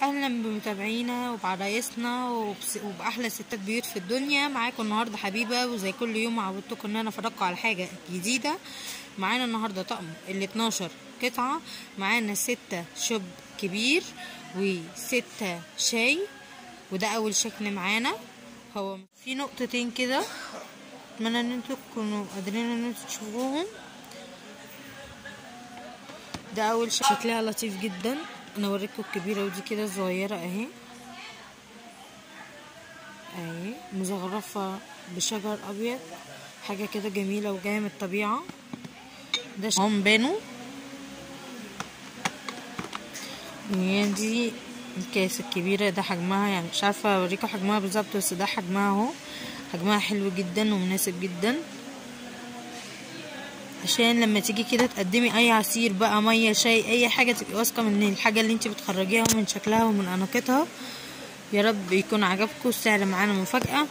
اهلا بمتابعينا وبعرايسنا وبس- وباحلى ستات بيوت في الدنيا معاكم النهارده حبيبه وزي كل يوم عودتكم ان انا افرجكم على حاجه جديده معانا النهارده طقم ال 12 قطعه معانا ستة شوب كبير وستة شاي وده اول شكل معانا هو في نقطتين كده اتمنى ان انتوا تكونوا قادرين ان انتوا تشوفوهم ده اول شكل شكلها لطيف جدا انا اوريكم الكبيره ودي كده صغيره اهي اهي مزخرفه بشجر ابيض حاجه كده جميله وجايه من الطبيعه ده هم بانوا هي دي الكاس الكبيره ده حجمها يعني مش عارفه اوريكم حجمها بالظبط بس ده حجمها اهو حجمها حلو جدا ومناسب جدا عشان لما تيجي كده تقدمي اي عصير بقى ميه شاي اي حاجه تبقي واثقه من الحاجه اللي انت بتخرجيها من شكلها ومن اناقتها يا رب يكون عجبكم السعر معانا مفاجاه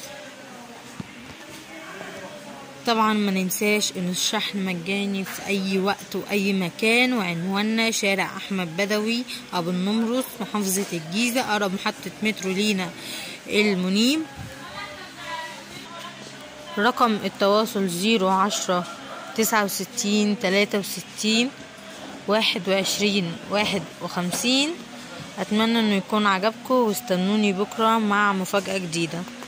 طبعا ما ننساش ان الشحن مجاني في اي وقت واي مكان وعنواننا شارع احمد بدوي ابو النمرس محافظه الجيزه اقرب محطه مترو لينا المنيب رقم التواصل زيرو عشرة تسعة وستين تلاتة وستين واحد وعشرين واحد وخمسين أتمنى أنه يكون عجبكم واستنوني بكرة مع مفاجأة جديدة